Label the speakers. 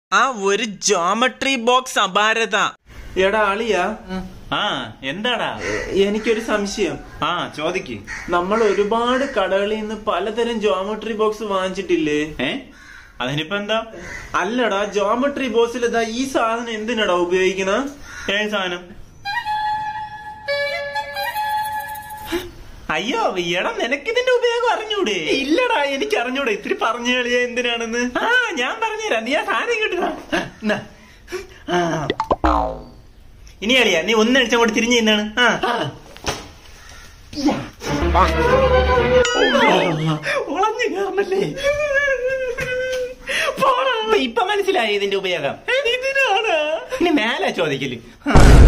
Speaker 1: ആ ഒരു geometry box അപാരത എടാ അളിയാ
Speaker 2: ആ എന്താടാ
Speaker 1: എനിക്കൊരു സംശയം
Speaker 2: ആ ചോദിക്ക്
Speaker 1: നമ്മൾ ഒരുപാട് കടകളിൽ നിന്ന് പലതരം ജോമെട്രി ബോക്സ് വാങ്ങിച്ചിട്ടില്ലേ
Speaker 2: ഏ അതിനിപ്പോ എന്താ
Speaker 1: അല്ലടാ ജോമെട്രി ബോക്സിൽ ഇതാ ഈ സാധനം എന്തിനടാ ഉപയോഗിക്കണ
Speaker 2: ഏത് സാധനം അയ്യോ എടാ നിനക്കിതിന്റെ ഉപയോഗം അറിഞ്ഞൂടെ
Speaker 1: ഇല്ലടാ എനിക്ക് അറിഞ്ഞൂടാ ഇത്തിരി പറഞ്ഞു കളിയാ എന്തിനാണെന്ന്
Speaker 2: ആ ഞാൻ പറഞ്ഞുതരാം നീ ആ സാധനം കിട്ടുക ഇനി അറിയാ നീ ഒന്നടിച്ചങ്ങോട്ട് തിരിഞ്ഞു നിന്നാണ് ആ ഉളഞ്ഞു കയറണല്ലേ പോടാ. ഇപ്പൊ മനസ്സിലായി ഇതിന്റെ ഉപയോഗം ഇതിനാണ് ഇനി മേലെ ചോദിക്കല് ആ.